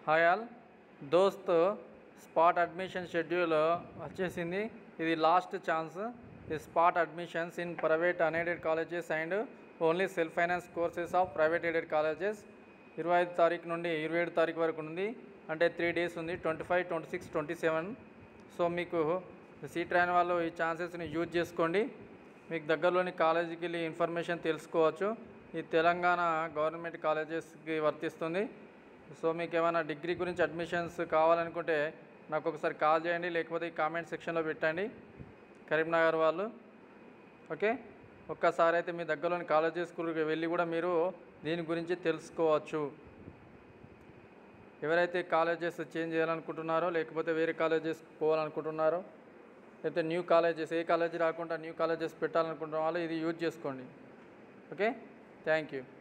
hi all DOST spot admission schedule వచ్చేసింది ఇది last chance ఈ spot admissions in private unaided colleges and only self finance courses of private aided colleges ఇరవై ఐదు తారీఖు నుండి ఇరవై ఏడు తారీఖు వరకు ఉంది అంటే త్రీ డేస్ ఉంది twenty five twenty six twenty seven so మీకు సీట్ రాని వాళ్ళు ఈ ఛాన్సెస్ని యూజ్ చేసుకోండి మీకు దగ్గరలోని కాలేజీకి వెళ్ళి ఇన్ఫర్మేషన్ తెలుసుకోవచ్చు ఈ తెలంగాణ గవర్నమెంట్ కాలేజెస్కి వర్తిస్తుంది సో మీకు ఏమైనా డిగ్రీ గురించి అడ్మిషన్స్ కావాలనుకుంటే నాకు ఒకసారి కాల్ చేయండి లేకపోతే ఈ కామెంట్ సెక్షన్లో పెట్టండి కరీంనగర్ వాళ్ళు ఓకే ఒక్కసారి అయితే మీ దగ్గరలోని కాలేజెస్ స్కూల్కి వెళ్ళి కూడా మీరు దీని గురించి తెలుసుకోవచ్చు ఎవరైతే కాలేజెస్ చేంజ్ చేయాలనుకుంటున్నారో లేకపోతే వేరే కాలేజెస్ పోవాలనుకుంటున్నారో లేకపోతే న్యూ కాలేజెస్ ఏ కాలేజీ రాకుండా న్యూ కాలేజెస్ పెట్టాలనుకుంటున్న వాళ్ళు ఇది యూజ్ చేసుకోండి ఓకే థ్యాంక్ యూ